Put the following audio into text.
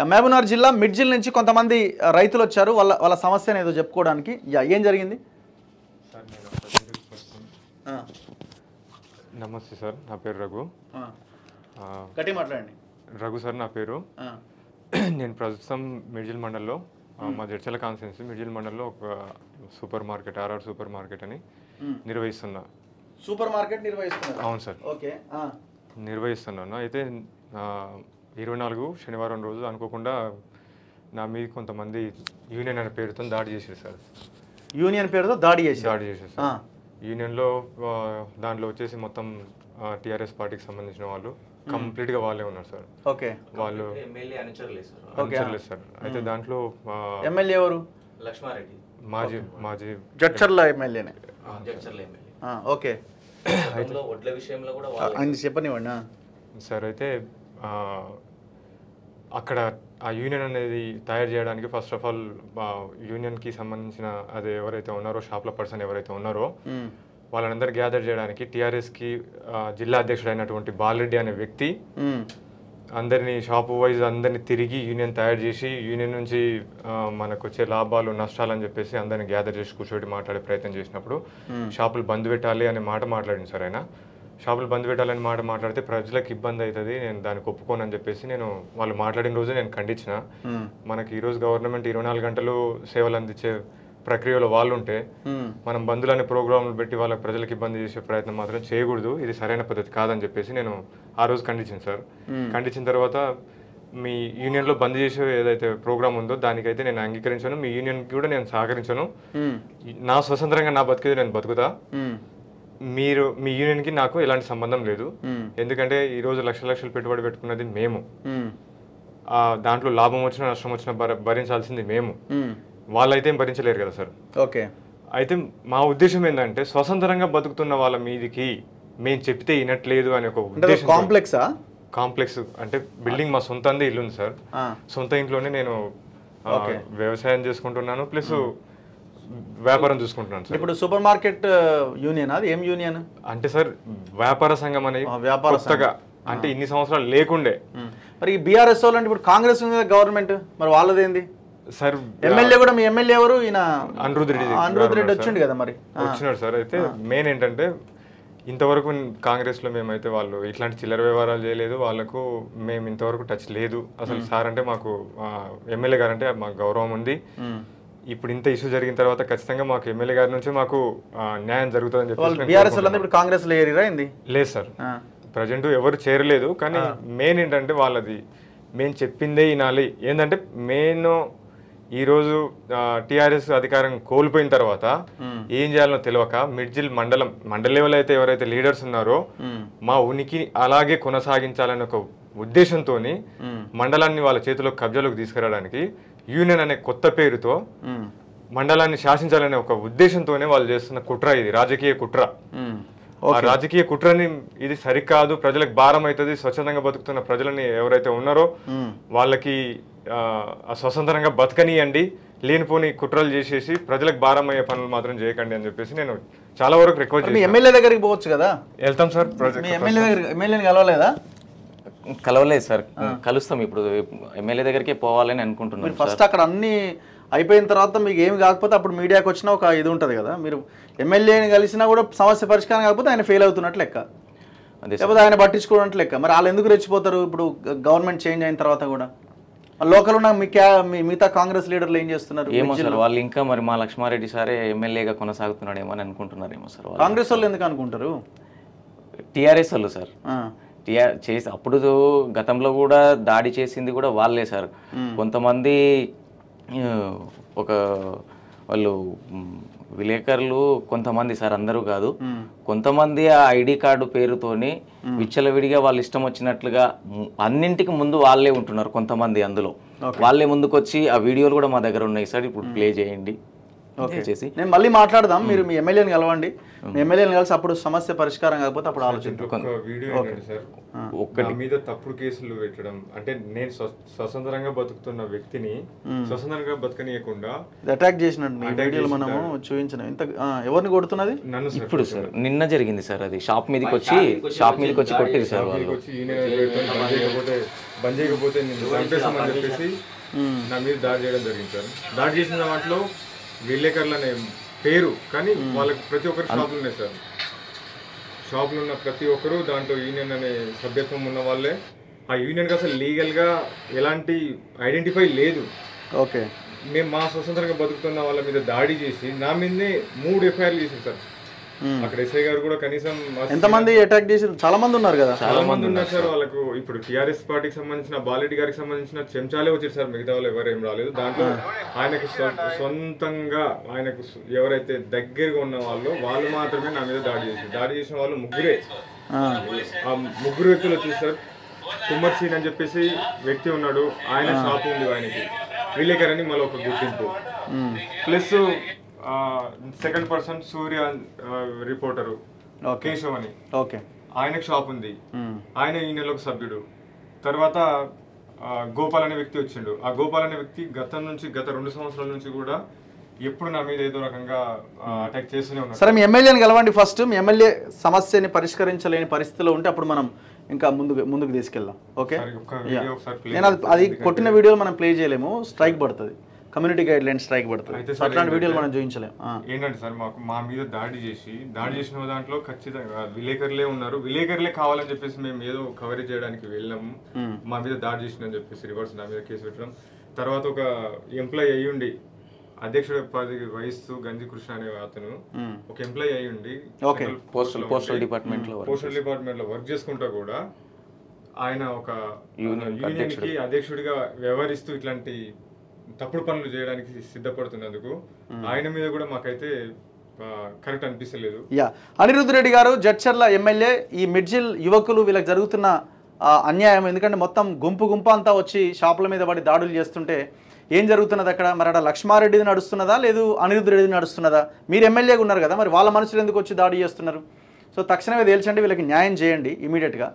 Yeah, Mahabubnagar జిల్లా మిడ్జిల్ నుంచి కొంతమంది ఆ, రైతులు వచ్చారు వాళ్ళ వాళ్ళ సమస్యను ఏదో చెప్పుకోవడానికి యా ఏం జరిగింది సార్ నేను ప్రజెంట్ ప్రస్తుతం ఆ, నమస్తే సార్ నా పేరు రఘు ఆ, ఆ, గట్టి మాట్లాడండి రఘు సార్ నా పేరు ఆ, నేను ప్రస్తుతం మిడ్జిల్ మండల్లో ఆ, మా జడ్చల కాన్స్టిట్యున్సీ మిడ్జిల్ మండల్లో ఒక super market RR super market అని మ్. నిర్వహిస్తున్నా సూపర్ మార్కెట్ నిర్వహిస్తున్నారు అవును సార్ ఓకే ఆ, నిర్వహిస్తున్నాను అయితే ఆ, ఇరవై నాలుగు శనివారం రోజు అనుకోకుండా నా మీద కొంతమంది యూనియన్ అనే పేరుతో దాడి చేశారు సార్ యూనియన్ పేరుతో దాడి చేశారు దాడి చేశారు ఆ, సార్ యూనియన్లో ఆ, దాంట్లో వచ్చేసి మొత్తం టీఆర్ఎస్ పార్టీకి సంబంధించిన వాళ్ళు కంప్లీట్గా వాళ్ళే ఉన్నారు సార్ ఓకే వాళ్ళు ఎమ్మెల్యే అనుచరులే సార్ అనుసరలేదు సార్ అయితే దాంట్లో ఆ, ఎమ్మెల్యే ఎవరు లక్ష్మారెడ్డి మాజీ మాజీ జడ్చర్ల ఎమ్మెల్యేనే జడ్చర్ల ఎమ్మెల్యే ఆ, ఓకే గతంలో వడ్ల విషయంలో కూడా వాళ్ళే ఆయన చెప్పనివ్వండి ఆ. సార్ అయితే ఆ, అక్కడ ఆ యూనియన్ అనేది తయారు చేయడానికి ఫస్ట్ ఆఫ్ ఆల్ యూనియన్కి సంబంధించిన అది ఎవరైతే ఉన్నారో షాప్ల పర్సన్ ఎవరైతే ఉన్నారో మ్, వాళ్ళందరూ గ్యాదర్ చేయడానికి టీఆర్ఎస్కి జిల్లా అధ్యక్షుడైనటువంటి బాలరెడ్డి అనే వ్యక్తి మ్, అందరినీ షాపు వైజ్ అందరినీ తిరిగి యూనియన్ తయారు చేసి యూనియన్ నుంచి ఆ, మనకు వచ్చే లాభాలు నష్టాలు అని చెప్పేసి అందరిని గ్యాదర్ చేసి కూర్చోబెట్టి మాట్లాడే ప్రయత్నం చేసినప్పుడు షాపులు బంద్ పెట్టాలి అనే మాట మాట్లాడింది సార్ ఆయన షాపులు బంద్ పెట్టాలని మాట మాట్లాడితే ప్రజలకు ఇబ్బంది అవుతుంది నేను దానికి ఒప్పుకోను అని చెప్పేసి నేను వాళ్ళు మాట్లాడిన రోజు నేను ఖండించిన మ్, మనకి ఈరోజు గవర్నమెంట్ ఇరవై నాలుగు గంటలు సేవలు అందించే ప్రక్రియలో వాళ్ళు ఉంటే మ్, మనం బంధువులనే ప్రోగ్రాంలు పెట్టి వాళ్ళకి ప్రజలకు ఇబ్బంది చేసే ప్రయత్నం మాత్రం చేయకూడదు ఇది సరైన పద్ధతి కాదని చెప్పేసి నేను ఆ రోజు ఖండించాను సార్ ఖండించిన తర్వాత మీ యూనియన్లో బంద్ చేసే ఏదైతే ప్రోగ్రామ్ ఉందో దానికైతే నేను అంగీకరించాను మీ యూనియన్కి కూడా నేను సహకరించాను మ్, నా స్వతంత్రంగా నా బతికేది నేను బతుకుతా మ్, మీరు మీ యూనియన్కి నాకు ఎలాంటి సంబంధం లేదు మ్, ఎందుకంటే ఈరోజు లక్ష లక్షలు పెట్టుబడి పెట్టుకున్నది మేము మ్, ఆ, దాంట్లో లాభం వచ్చినా నష్టం వచ్చినా భర భరించాల్సింది మేము మ్. వాళ్ళైతే ఏం భరించలేరు కదా సార్ ఓకే అయితే మా ఉద్దేశం ఏంటంటే స్వతంత్రంగా బతుకుతున్న వాళ్ళ మీదికి మేము చెప్తే వినట్లేదు అనే ఒక అంటే ఉద్దేశం కాంప్లెక్సా కాంప్లెక్స్ అంటే బిల్డింగ్ మా సొంతందే ఇల్లు ఉంది సార్ ఆ, సొంత ఇంట్లోనే నేను ఆ, వ్యవసాయం చేసుకుంటున్నాను ప్లస్ వ్యాపారం చూసుకుంటున్నాను సార్ ఇప్పుడు సూపర్ మార్కెట్ యూనియన్ అది ఏం యూనియన్ అంటే సార్ వ్యాపార సంఘం అనేది ఆ, వ్యాపార కొత్తగా అంటే ఇన్ని సంవత్సరాలు లేకుండే మరి ఈ బీఆర్ఎస్ వాళ్ళు అంటే ఇప్పుడు కాంగ్రెస్ ఉంది గవర్నమెంట్ మరి వాళ్ళదేంది సార్ ఎమ్మెల్యే కూడా మీ ఎమ్మెల్యే ఎవరు ఈయన అనిరుద్ధ్ రెడ్డి ఆ, అనిరుద్ధ్ రెడ్డి గారు వచ్చిండు కదా మరి ఆ, వచ్చినాడు సార్ అయితే మెయిన్ ఏంటంటే ఇంతవరకు కాంగ్రెస్లో మేమైతే వాళ్ళు ఇట్లాంటి చిల్లర వ్యవహారాలు చేయలేదు వాళ్ళకు మేము ఇంతవరకు టచ్ లేదు అసలు సార్ అంటే మాకు ఎమ్మెల్యే గారు అంటే మాకు గౌరవం ఉంది ఉమ్. ఇప్పుడు ఇంత ఇష్యూ జరిగిన తర్వాత ఖచ్చితంగా మాకు ఎమ్మెల్యే గారి నుంచి మాకు ఆ, న్యాయం జరుగుతుందని వాళ్ళు చెప్పి బీఆర్ఎస్ వాళ్ళంతా ఇప్పుడు కాంగ్రెస్ లో ఏరిరా ఏంది లేదు సార్ ఆ, ప్రజెంట్ ఎవరు చేరలేదు కానీ మెయిన్ ఏంటంటే వాళ్ళది మేము చెప్పిందే వినాలి ఏంటంటే మెయిన్ ఈరోజు టీఆర్ఎస్ అధికారం కోల్పోయిన తర్వాత ఏం చేయాలనో తెలియక మిడ్జిల్ మండలం మండల లెవెల్ అయితే ఎవరైతే లీడర్స్ ఉన్నారో ఉమ్, మా ఉనికి అలాగే కొనసాగించాలనే ఒక ఉద్దేశంతో ఉమ్, మండలాన్ని వాళ్ళ చేతిలో కబ్జాలోకి తీసుకురావడానికి యూనియన్ అనే కొత్త పేరుతో ఉమ్, మండలాన్ని శాసించాలనే ఒక ఉద్దేశంతోనే వాళ్ళు చేస్తున్న కుట్ర ఇది రాజకీయ కుట్ర ఉమ్. ఆ రాజకీయ కుట్రని ఇది సరికాదు ప్రజలకు భారం అవుతుంది స్వచ్ఛందంగా బతుకుతున్న ప్రజలని ఎవరైతే ఉన్నారో ఉమ్. వాళ్ళకి ఆ, ఆ స్వతంత్రంగా బతకనియండి లేనిపోని కుట్రలు చేసేసి ప్రజలకు భారం అయ్యే పనులు మాత్రం చేయకండి అని చెప్పేసి నేను చాలా వరకు రిక్వెస్ట్ మీ ఎమ్మెల్యే దగ్గరికి పోవచ్చు కదా వెళ్తాం సార్ మీ ప్రాజెక్ట్ ఎమ్మెల్యే దగ్గర ఎమ్మెల్యేని కలవలేదా కలవలేదు సార్ కలుస్తాం ఇప్పుడు ఎమ్మెల్యే దగ్గరికే పోవాలని అనుకుంటున్నాం మీరు ఫస్ట్ అక్కడ అన్ని అయిపోయిన తర్వాత మీకు ఏమి కాకపోతే అప్పుడు మీడియాకి వచ్చినా ఒక ఇది ఉంటుంది కదా మీరు ఎమ్మెల్యేని కలిసినా కూడా సమస్య పరిష్కారం కాకపోతే ఆయన ఫెయిల్ అవుతున్నట్టు లెక్క అదే సార్ లేకపోతే ఆయన పట్టించుకోవడానికి లెక్క మరి వాళ్ళు ఎందుకు రెచ్చిపోతారు ఇప్పుడు గవర్నమెంట్ చేంజ్ అయిన తర్వాత కూడా లోకల్ ఉన్న మీ క్యా మీ మిగతా కాంగ్రెస్ లీడర్లు ఏం చేస్తున్నారు ఏమో సార్ వాళ్ళు ఇంకా మరి మా లక్ష్మారెడ్డి సారే ఎమ్మెల్యేగా కొనసాగుతున్నాడేమో అని అనుకుంటున్నారేమో సార్ వాళ్ళు కాంగ్రెస్ వాళ్ళు ఎందుకు అనుకుంటారు టీఆర్ఎస్ వాళ్ళు సార్ ఆ, టీఆర్ చేసి అప్పుడు గతంలో కూడా దాడి చేసింది కూడా వాళ్ళే సార్ కొంతమంది ఆ, ఒక వాళ్ళు మ్, విలేకరులు కొంతమంది సార్ అందరూ కాదు మ్. కొంతమంది ఆ ఐడి కార్డు పేరుతోని విచ్చలవిడిగా వాళ్ళు ఇష్టం వచ్చినట్లుగా మ్, అన్నింటికి ముందు వాళ్ళే ఉంటున్నారు కొంతమంది అందులో వాళ్ళే ముందుకొచ్చి ఆ వీడియోలు కూడా మా దగ్గర ఉన్నాయి సార్ ఇప్పుడు ప్లే చేయండి దయచేసి నేను మళ్ళీ మాట్లాడదాం మీరు మీ ఎమ్మెల్యేని కలవండి మీ ఎమ్మెల్యేని కలిసి అప్పుడు సమస్య పరిష్కారం కాకపోతే అప్పుడు ఆలోచిద్దాం ఒక వీడియో ఏంటంటే సార్ నా మీద తప్పుడు కేసులు పెట్టడం అంటే నేను స్వ- స్వతంత్రంగా బతుకుతున్న వ్యక్తిని స్వతంత్రంగా బతకనీయకుండా ఇది అటాక్ చేసినట్టు మీ వీడియోలో మనము చూపించినాం ఇంత ఆ, ఎవరిని కొడుతున్నది నన్ను సార్ ఇప్పుడు సార్ నిన్న జరిగింది సార్ అది షాప్ మీదకి వచ్చి షాప్ మీదకి వచ్చి కొట్టింది సార్ వాళ్ళు వచ్చి ఈయన పెడతాను, బంద్ చేయకపోతే బంద్ చేయకపోతే నేను చంపేస్తామని చెప్పేసి నా మీద దాడి చేయడం జరిగింది సార్ దాడి చేసిన దాంట్లో విలేకరులు అనే పేరు కానీ వాళ్ళకి ప్రతి ఒక్కరి షాపులు ఉన్నాయి సార్ షాపులు ఉన్న ప్రతి ఒక్కరు దాంట్లో యూనియన్ అనే సభ్యత్వం ఉన్న వాళ్ళే ఆ యూనియన్కి అసలు లీగల్గా ఎలాంటి ఐడెంటిఫై లేదు ఓకే మేము మా స్వతంత్రంగా బతుకుతున్న వాళ్ళ మీద దాడి చేసి నా మీదనే మూడు ఎఫ్ఐఆర్లు చేశారు సార్ మ్మ్. అక్కడ ఎస్ఐ గారు కూడా కనీసం మా ఎంతమంది అటాక్ చేసి చాలా మంది ఉన్నారు కదా చాలా మంది ఉన్నారు సార్ వాళ్ళకు ఇప్పుడు టిఆర్ఎస్ పార్టీకి సంబంధించిన బాలెడ్డి గారికి సంబంధించిన చెంచాలే వచ్చారు సార్ మిగతా వాళ్ళు ఎవరు ఏం రాలేదు దాంట్లో ఆయనకు స్వ- సొంతంగా ఆయనకు సు- ఎవరైతే దగ్గరగా ఉన్న వాళ్ళు వాళ్ళు మాత్రమే నా మీద దాడి చేశారు దాడి చేసిన వాళ్ళు ముగ్గురే ఆ, ఆ ముగ్గురు వ్యక్తులు వచ్చి సార్ కుమ్మర్ సీన్ అని చెప్పేసి వ్యక్తి ఉన్నాడు ఆయన షాప్ ఉంది ఆయనకి విలేకర్ అని మళ్ళీ ఒక గుర్తింపు మ్మ్. Plus second person Surya reporter okay Keshav అని ఓకే ఆయనకు షాప్ ఉంది మ్మ్. ఆయన ఈ నెలకు సభ్యుడు తర్వాత ఆ, గోపాల్ అనే వ్యక్తి వచ్చిండు ఆ గోపాల్ అనే వ్యక్తి గతం నుంచి గత రెండు సంవత్సరాల నుంచి కూడా ఎప్పుడు నా మీద ఏదో రకంగా అటాక్ చేస్తూనే ఉన్నాడు సరే మీ ఎమ్మెల్యేని కలవండి ఫస్ట్ మీ ఎమ్మెల్యే సమస్యని పరిష్కరించలేని పరిస్థితిలో ఉంటే అప్పుడు మనం ఇంకా ముందుకు ముందుకు తీసుకెళ్దాం ఓకే ఒకసారి ఒక్క వీడియో ఒకసారి play నేను అది అది కొట్టిన వీడియోలు మనం ప్లే చేయలేము స్ట్రైక్ పడుతుంది కమ్యూనిటీ గైడ్ లైన్ స్ట్రైక్ పడుతుంది అయితే సో అట్లాంటి వీడియోలు మనం చూపించలేము ఆ. ఏంటంటే సార్ మాకు మా మీద దాడి చేసి దాడి చేసిన దాంట్లో ఖచ్చితంగా విలేకరులే ఉన్నారు విలేకరులే కావాలని చెప్పేసి మేము ఏదో కవరేజ్ చేయడానికి వెళ్ళాము మ్మ్. మా మీద దాడి చేసిందని చెప్పేసి రివర్స్ నా మీద కేసు పెట్టడం తర్వాత ఒక ఎంప్లాయ్ అయ్యుండి అధ్యక్షుడు పదవి వహిస్తూ గంజి కృష్ణ అనే అతను మ్మ్. ఒక ఎంప్లాయ్ అయ్యుండి Okay. పోస్టల్ పోస్టల్ డిపార్ట్మెంట్ లో పోస్టల్ డిపార్ట్మెంట్ లో వర్క్ చేసుకుంటా కూడా ఆయన ఒక యూనియన్ యూనియన్ కి అధ్యక్షుడిగా వ్యవహరిస్తూ ఇట్లాంటి తప్పుడు పనులు చేయడానికి సిద్ధపడుతున్నందుకు ఆయన మీద కూడా మాకైతే కరెక్ట్ అనిపిస్తలేదు యా అనిరుద్ధ్ రెడ్డి గారు జడ్చర్ల ఎమ్మెల్యే ఈ మిడ్జిల్ యువకులు వీళ్ళకి జరుగుతున్న ఆ, అన్యాయం ఎందుకంటే మొత్తం గుంపు గుంపు అంతా వచ్చి షాపుల మీద పడి దాడులు చేస్తుంటే ఏం జరుగుతున్నది అక్కడ మరి అక్కడ లక్ష్మారెడ్డిది నడుస్తున్నదా లేదు అనిరుద్ధ్ రెడ్డిది నడుస్తున్నదా మీరు ఎమ్మెల్యేగా ఉన్నారు కదా మరి వాళ్ళ మనుషులు ఎందుకు వచ్చి దాడి చేస్తున్నారు సో తక్షణమే తేల్చండి వీళ్ళకి న్యాయం చేయండి ఇమీడియట్గా